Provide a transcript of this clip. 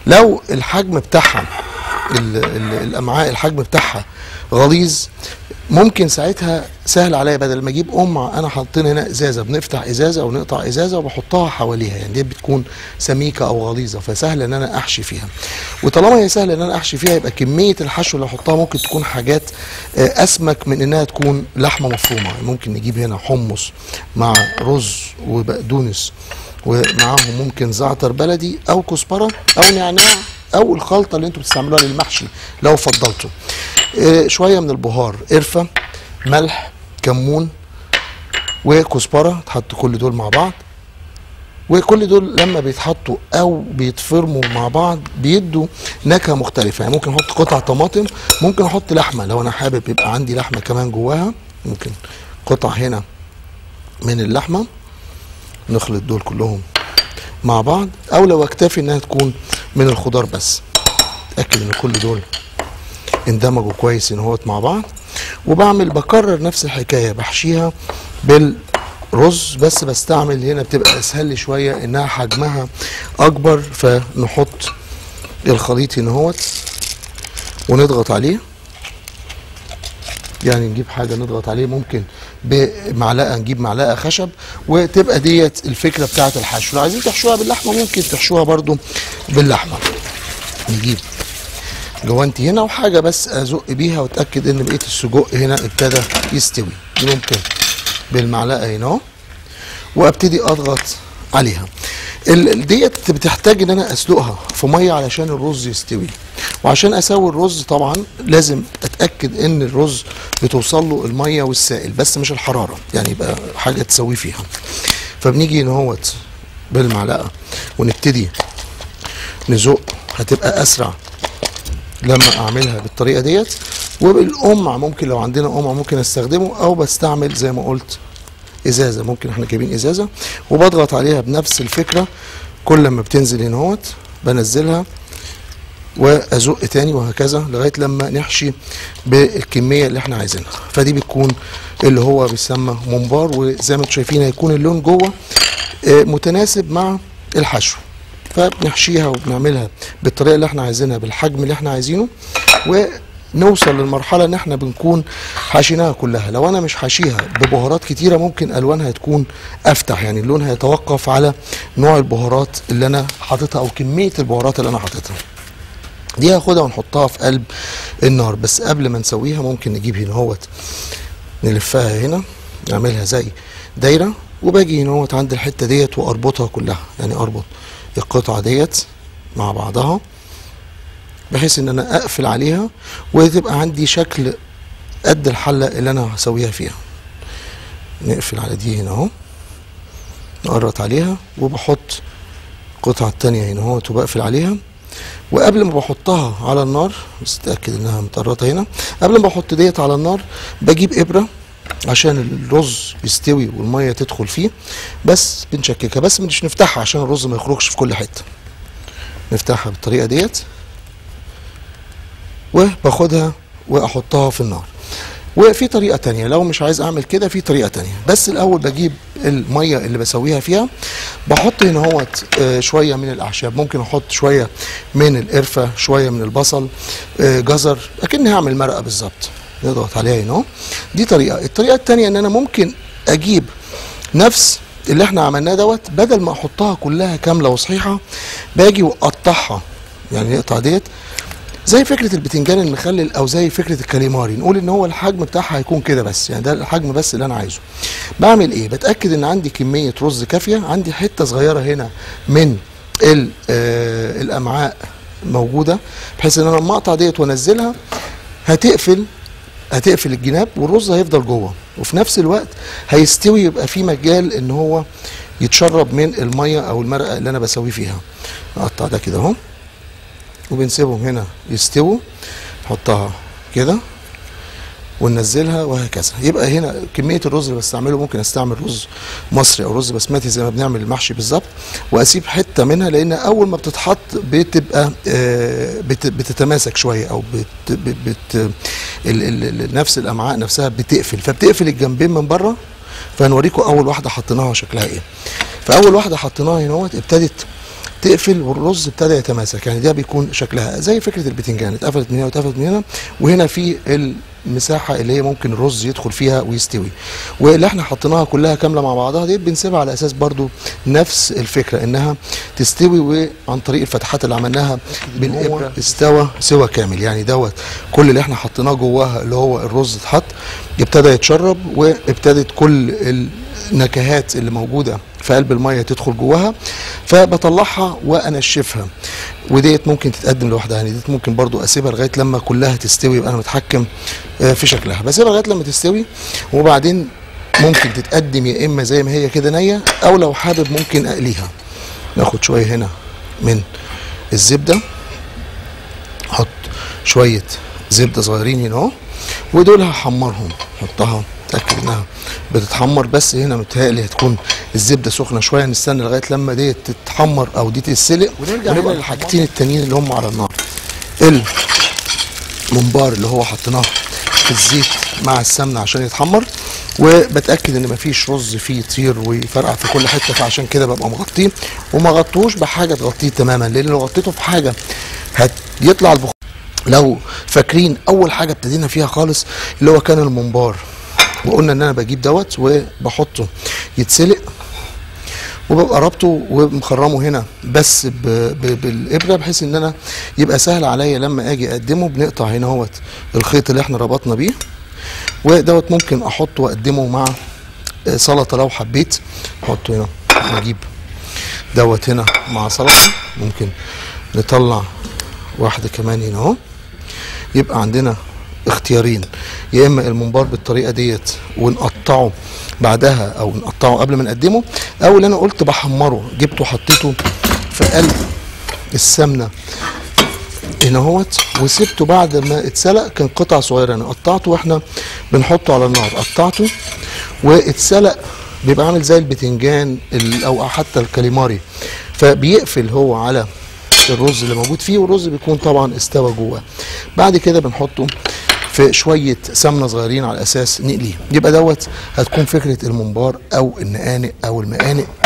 لو الحجم بتاعها ال- ال- الامعاء الحجم بتاعها غليظ ممكن ساعتها سهل عليا بدل ما اجيب ام انا حاطين هنا ازازه بنفتح ازازه او نقطع ازازه وبحطها حواليها يعني دي بتكون سميكه او غليظه فسهل ان انا احشي فيها وطالما هي سهل ان انا احشي فيها يبقى كميه الحشو اللي احطها ممكن تكون حاجات آه، اسمك من انها تكون لحمه مفرومه يعني ممكن نجيب هنا حمص مع رز وبقدونس ومعاهم ممكن زعتر بلدي او كزبره او نعناع او الخلطه اللي انتوا بتستعملوها للمحشي لو فضلتوا آه، شويه من البهار قرفه ملح كمون وكزبره تحط كل دول مع بعض وكل دول لما بيتحطوا او بيتفرموا مع بعض بيدوا نكهه مختلفه يعني ممكن احط قطع طماطم ممكن احط لحمه لو انا حابب يبقى عندي لحمه كمان جواها ممكن قطع هنا من اللحمه نخلط دول كلهم مع بعض او لو اكتفي انها تكون من الخضار بس اتاكد ان كل دول اندمجوا كويس ان هوت مع بعض وبعمل بكرر نفس الحكايه بحشيها بالرز بس بستعمل هنا بتبقى اسهل لي شويه انها حجمها اكبر فنحط الخليط هنا هوت ونضغط عليه يعني نجيب حاجه نضغط عليه ممكن بمعلقه نجيب معلقه خشب وتبقى ديت الفكره بتاعه الحشو لو عايزين تحشوها باللحمه ممكن تحشوها برضو باللحمه نجيب جوانتي هنا وحاجه بس ازق بيها واتاكد ان بقيه السجق هنا ابتدى يستوي دي ممكن بالمعلقه هنا اهو وابتدي اضغط عليها ال- ال- ديت بتحتاج ان انا اسلقها في ميه علشان الرز يستوي وعشان اسوي الرز طبعا لازم اتاكد ان الرز بتوصل له الميه والسائل بس مش الحراره يعني يبقى حاجه تسويه فيها فبنيجي هنا اهوت بالمعلقه ونبتدي نزق هتبقى اسرع لما اعملها بالطريقه ديت وبالقمع ممكن لو عندنا قمع ممكن استخدمه او بستعمل زي ما قلت ازازه ممكن احنا جايبين ازازه وبضغط عليها بنفس الفكره كل ما بتنزل هنا اهوت بنزلها وازق تاني وهكذا لغايه لما نحشي بالكميه اللي احنا عايزينها فدي بتكون اللي هو بيسمى ممبار وزي ما انتم شايفين هيكون اللون جوه آه، متناسب مع الحشو فبنحشيها وبنعملها بالطريقه اللي احنا عايزينها بالحجم اللي احنا عايزينه ونوصل للمرحله ان احنا بنكون حاشيناها كلها لو انا مش حاشيها ببهارات كتيره ممكن الوانها تكون افتح يعني اللون هيتوقف على نوع البهارات اللي انا حاططها او كميه البهارات اللي انا حاططها دي هاخدها ونحطها في قلب النار بس قبل ما نسويها ممكن نجيب هنا اهوت نلفها هنا نعملها زي دايره وباجي هنا اهوت عند الحته ديت واربطها كلها يعني اربط القطعه ديت مع بعضها بحيث ان انا اقفل عليها وتبقى عندي شكل قد الحله اللي انا هسويها فيها نقفل على دي هنا اهو نقرط عليها وبحط القطعه التانية هنا اهوت وبقفل عليها وقبل ما بحطها على النار بس اتاكد انها متقرطه هنا قبل ما بحط ديت على النار بجيب ابره عشان الرز يستوي والميه تدخل فيه بس بنشككها بس مش نفتحها عشان الرز ما يخرجش في كل حته نفتحها بالطريقه ديت وباخدها واحطها في النار وفي طريقه تانية لو مش عايز اعمل كده في طريقه تانية بس الاول بجيب الميه اللي بسويها فيها بحط هنا هوت آه، شويه من الاعشاب ممكن احط شويه من القرفه شويه من البصل آه، جزر اكني هعمل مرقه بالظبط نضغط عليها هنا اهو. دي طريقه الطريقه التانية ان انا ممكن اجيب نفس اللي احنا عملناه دوت بدل ما احطها كلها كامله وصحيحه باجي واقطعها يعني نقطع ديت زي فكره البتنجان المخلل او زي فكره الكاليماري نقول ان هو الحجم بتاعها هيكون كده بس يعني ده الحجم بس اللي انا عايزه بعمل ايه بتاكد ان عندي كميه رز كافيه عندي حته صغيره هنا من ال- آه، الامعاء موجوده بحيث ان انا لما اقطع ديت وانزلها هتقفل هتقفل الجناب والرز هيفضل جوه وفي نفس الوقت هيستوي يبقى في مجال ان هو يتشرب من الميه او المرقه اللي انا بسويه فيها نقطع ده كده اهو وبنسيبهم هنا يستووا نحطها كده وننزلها وهكذا يبقى هنا كميه الرز اللي بستعمله ممكن استعمل رز مصري او رز بسمتي زي ما بنعمل المحشي بالظبط واسيب حته منها لان اول ما بتتحط بتبقى آه، بت- بتتماسك شويه او بت بت بت ال ال ال نفس الامعاء نفسها بتقفل فبتقفل الجنبين من بره فهنوريكم اول واحده حطيناها شكلها ايه فاول واحده حطيناها هنا اهوت ابتدت تقفل والرز ابتدى يتماسك يعني ده بيكون شكلها زي فكره البتنجان اتقفلت من هنا واتقفلت من هنا وهنا في المساحه اللي هي ممكن الرز يدخل فيها ويستوي واللي احنا حطيناها كلها كامله مع بعضها دي بنسيبها على اساس برضو نفس الفكره انها تستوي وعن طريق الفتحات اللي عملناها بالابره استوى سوى كامل يعني دوت كل اللي احنا حطيناه جواها اللي هو الرز اتحط ابتدى يتشرب وابتدت كل النكهات اللي موجوده في قلب الميه تدخل جواها فبطلعها وانشفها وديت ممكن تتقدم لوحدها يعني ديت ممكن برضو اسيبها لغايه لما كلها تستوي يبقى انا متحكم آه، في شكلها بسيبها لغايه لما تستوي وبعدين ممكن تتقدم يا اما زي ما هي كده نيه او لو حابب ممكن اقليها ناخد شويه هنا من الزبده احط شويه زبده صغيرين هنا اهو ودول هحمرهم احطها اتاكد انها بتتحمر بس هنا متهيألي هتكون الزبده سخنه شويه نستنى لغايه لما ديت تتحمر او دي تتسلق ونرجع ونبقى هنا الحاجتين التانيين اللي هم على النار الممبار اللي هو حطيناه في الزيت مع السمنه عشان يتحمر وبتاكد ان مفيش رز فيه يطير ويفرقع في كل حته فعشان كده ببقى مغطيه وما غطوش بحاجه تغطيه تماما لان لو غطيته في حاجه هيطلع البخار لو فاكرين اول حاجه ابتدينا فيها خالص اللي هو كان الممبار وقلنا ان انا بجيب دوت وبحطه يتسلق وببقى رابطه ومخرمه هنا بس ب... ب... بالابره بحيث ان انا يبقى سهل عليا لما اجي اقدمه بنقطع هنا اهوت الخيط اللي احنا ربطنا بيه ودوت ممكن احطه واقدمه مع آه، سلطه لو حبيت احطه هنا اجيب دوت هنا مع سلطه ممكن نطلع واحده كمان هنا اهو يبقى عندنا اختيارين يا اما الممبار بالطريقه ديت ونقطعه بعدها او نقطعه قبل ما نقدمه او اللي انا قلت بحمره جبته حطيته في قلب السمنه هنا اهوت وسبته بعد ما اتسلق كان قطع صغيره انا قطعته واحنا بنحطه على النار قطعته واتسلق بيبقى عامل زي البتنجان ال- او حتى الكاليماري فبيقفل هو على الرز اللي موجود فيه والرز بيكون طبعا استوى جواه بعد كده بنحطه في شويه سمنه صغيرين على اساس نقليه يبقى دوت هتكون فكره الممبار او النقانق او المقانق